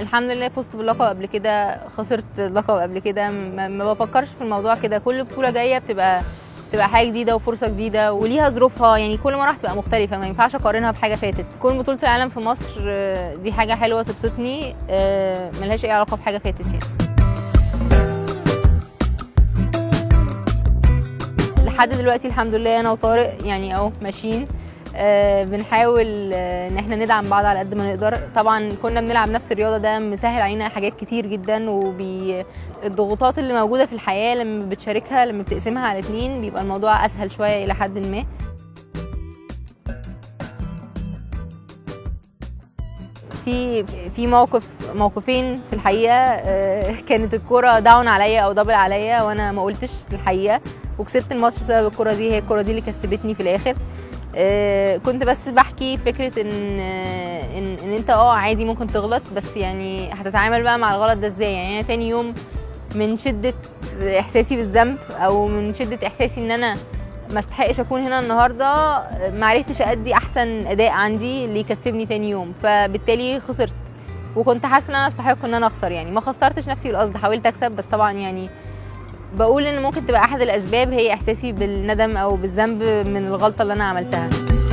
الحمد لله فزت باللقب قبل كده خسرت اللقب قبل كده ما, ما بفكرش في الموضوع كده كل بطوله جايه بتبقى بتبقى حاجه جديده وفرصه جديده وليها ظروفها يعني كل مره هتبقى مختلفه ما ينفعش اقارنها بحاجه فاتت كون بطوله العالم في مصر آه، دي حاجه حلوه تبسطني آه، ملهاش اي علاقه بحاجه فاتت يعني لحد دلوقتي الحمد لله انا وطارق يعني اهو ماشيين آه بنحاول آه ان احنا ندعم بعض على قد ما نقدر طبعا كنا بنلعب نفس الرياضه ده مسهل علينا حاجات كتير جدا وبي الضغوطات اللي موجوده في الحياه لما بتشاركها لما بتقسمها على اتنين بيبقى الموضوع اسهل شويه الى حد ما في في موقف موقفين في الحقيقه آه، كانت الكوره داون عليا او دبل عليا وانا ما قلتش الحقيقه وكسبت الماتش بسبب الكوره دي هي الكوره دي اللي كسبتني في الاخر آه، كنت بس بحكي فكره ان آه، ان ان انت اه عادي ممكن تغلط بس يعني هتتعامل بقى مع الغلط ده ازاي يعني انا تاني يوم من شده احساسي بالذنب او من شده احساسي ان انا ما استحقش اكون هنا النهارده ما عرفتش ادي احسن اداء عندي اللي يكسبني تاني يوم فبالتالي خسرت وكنت حاسه ان انا استحق ان انا اخسر يعني ما خسرتش نفسي بالقصد حاولت اكسب بس طبعا يعني بقول ان ممكن تبقى احد الاسباب هي احساسي بالندم او بالذنب من الغلطه اللي انا عملتها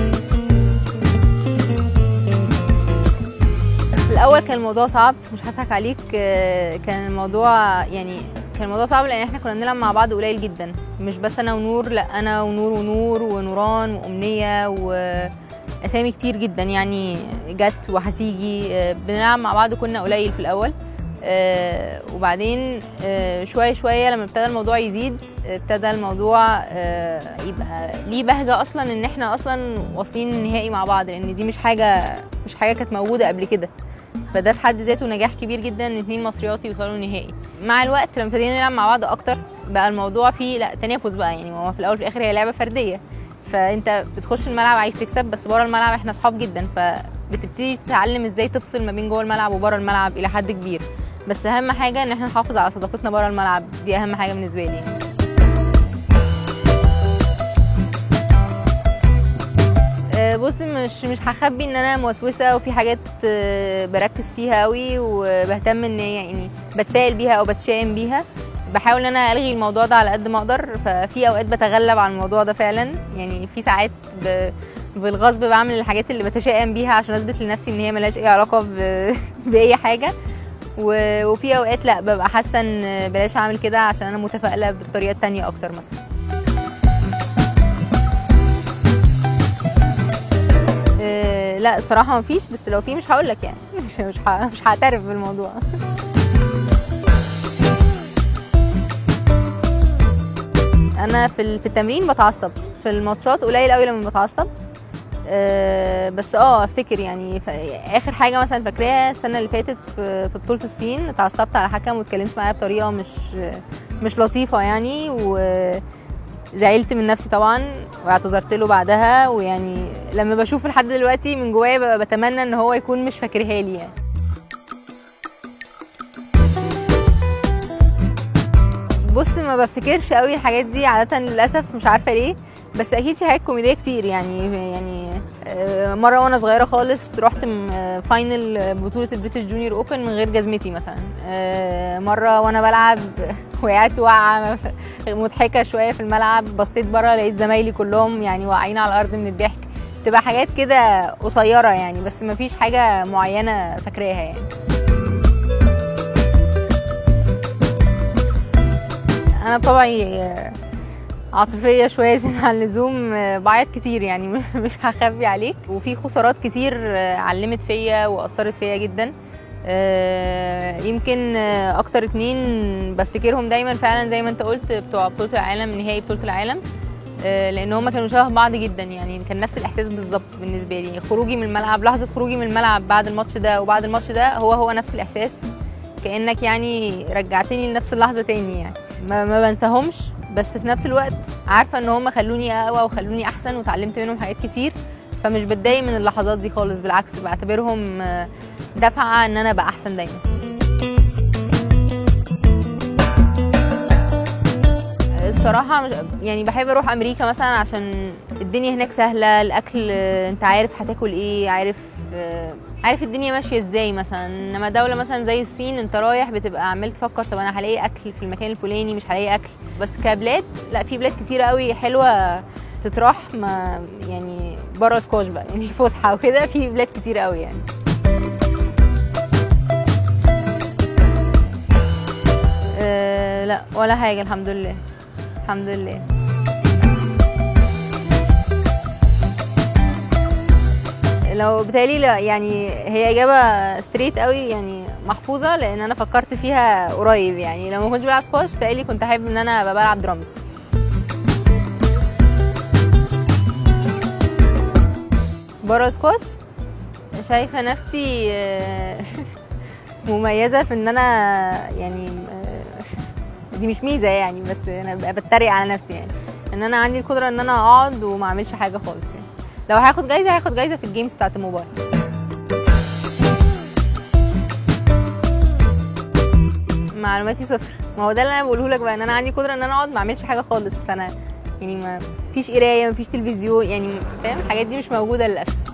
في الاول كان الموضوع صعب مش هضحك عليك آه، كان الموضوع يعني كان الموضوع صعب لان احنا كنا بنلعب مع بعض قليل جدا مش بس انا ونور لا انا ونور ونور ونوران وامنيه واسامي كتير جدا يعني جت وهتيجي آه، بنلعب مع بعض كنا قليل في الاول آه، وبعدين آه، شويه شويه لما ابتدى الموضوع يزيد ابتدى الموضوع آه، يبقى ليه بهجه اصلا ان احنا اصلا واصلين النهائي مع بعض لان دي مش حاجه مش حاجه كانت موجوده قبل كده فده في حد ذاته نجاح كبير جدا ان اتنين مصريات يوصلوا نهائي مع الوقت لما ابتدينا نلعب مع بعض اكتر بقى الموضوع فيه لا تنافس بقى يعني هو في الاول وفي الاخر هي لعبه فرديه فانت بتخش الملعب عايز تكسب بس بره الملعب احنا اصحاب جدا فبتبتدي تتعلم ازاي تفصل ما بين جوه الملعب وبره الملعب الى حد كبير بس اهم حاجه ان احنا نحافظ على صداقتنا بره الملعب دي اهم حاجه بالنسبه لي يعني. آه، بص مش مش هخبي ان انا موسوسه وفي حاجات آه، بركز فيها قوي وبهتم ان هي يعني بتفائل بيها او بتشائم بيها بحاول ان انا الغي الموضوع ده على قد ما اقدر ففي اوقات بتغلب على الموضوع ده فعلا يعني في ساعات ب... بالغصب بعمل الحاجات اللي بتشائم بيها عشان اثبت لنفسي ان هي ملهاش اي علاقه ب... باي حاجه و... وفي اوقات لا ببقى حاسه ان بلاش اعمل كده عشان انا متفائله بالطريقه التانية اكتر مثلا آه، لا الصراحه مفيش بس لو في مش هقول لك يعني مش مش ه- مش هعترف بالموضوع انا في ال- في التمرين بتعصب في الماتشات قليل قوي لما بتعصب آه، بس اه افتكر يعني ف- اخر حاجه مثلا فاكراها السنه اللي فاتت في في بطوله الصين اتعصبت على حكم واتكلمت معاه بطريقه مش مش لطيفه يعني وزعلت من نفسي طبعا واعتذرت له بعدها ويعني لما بشوف لحد دلوقتي من جوايا ببقى بتمنى ان هو يكون مش فاكرها لي يعني بص ما بفتكرش قوي الحاجات دي عاده للاسف مش عارفه ليه بس اكيد في حاجات كوميديه كتير يعني يعني آه، مره وانا صغيره خالص رحت م- آه، فاينل بطوله البريتش جونيور اوبن من غير جزمتي مثلا آه، مره وانا بلعب وقعت وقعه مضحكه شويه في الملعب بصيت بره لقيت زمايلي كلهم يعني واقعين على الارض من الضحك تبقى حاجات كده قصيره يعني بس ما فيش حاجه معينه فاكراها يعني انا طبعي آه، عاطفيه شويه زياده عن اللزوم آه، بعيط كتير يعني مش هخبي عليك وفي خسارات كتير آه، علمت فيا واثرت فيا جدا آه، يمكن آه، اكتر اتنين بفتكرهم دايما فعلا زي ما انت قلت بتوع بطوله العالم نهائي بطوله العالم آه، لان هما كانوا شبه بعض جدا يعني كان نفس الاحساس بالظبط بالنسبه لي خروجي من الملعب لحظه خروجي من الملعب بعد الماتش ده وبعد الماتش ده هو هو نفس الاحساس كانك يعني رجعتني لنفس اللحظه تاني يعني ما, ما بنساهمش بس في نفس الوقت عارفه ان هم خلوني اقوى وخلوني احسن وتعلمت منهم حاجات كتير فمش بتضايق من اللحظات دي خالص بالعكس بعتبرهم آه، دفعه ان انا ابقى احسن دايما بصراحة مش يعني بحب اروح امريكا مثلا عشان الدنيا هناك سهلة الاكل آه، انت عارف هتاكل ايه عارف آه، عارف الدنيا ماشية ازاي مثلا انما دولة مثلا زي الصين انت رايح بتبقى عمال تفكر طب انا هلاقي اكل في المكان الفلاني مش هلاقي اكل بس كبلاد لا في بلاد كتيرة قوي حلوة تتراح ما يعني بره سكوش بقى يعني فسحة وكده في بلاد كتير قوي يعني أه لا ولا حاجة الحمد لله الحمد لله لو بتالي لا يعني هي إجابة ستريت قوي يعني محفوظة لأن أنا فكرت فيها قريب يعني لو ما كنتش بلعب سكواش بتالي كنت أحب إن أنا أبقى بلعب درامز بره سكواش شايفة نفسي آه، مميزة في إن أنا يعني آه، دي مش ميزة يعني بس أنا ببقى بتريق على نفسي يعني إن أنا عندي القدرة إن أنا أقعد وما أعملش حاجة خالص يعني لو هاخد جايزة هاخد جايزة في الجيمز بتاعت الموبايل معلوماتي صفر ما هو ده اللي انا بقوله لك بقى ان انا عندي قدره ان انا اقعد ما اعملش حاجه خالص فانا يعني ما فيش قرايه ما فيش تلفزيون يعني فاهم الحاجات دي مش موجوده للاسف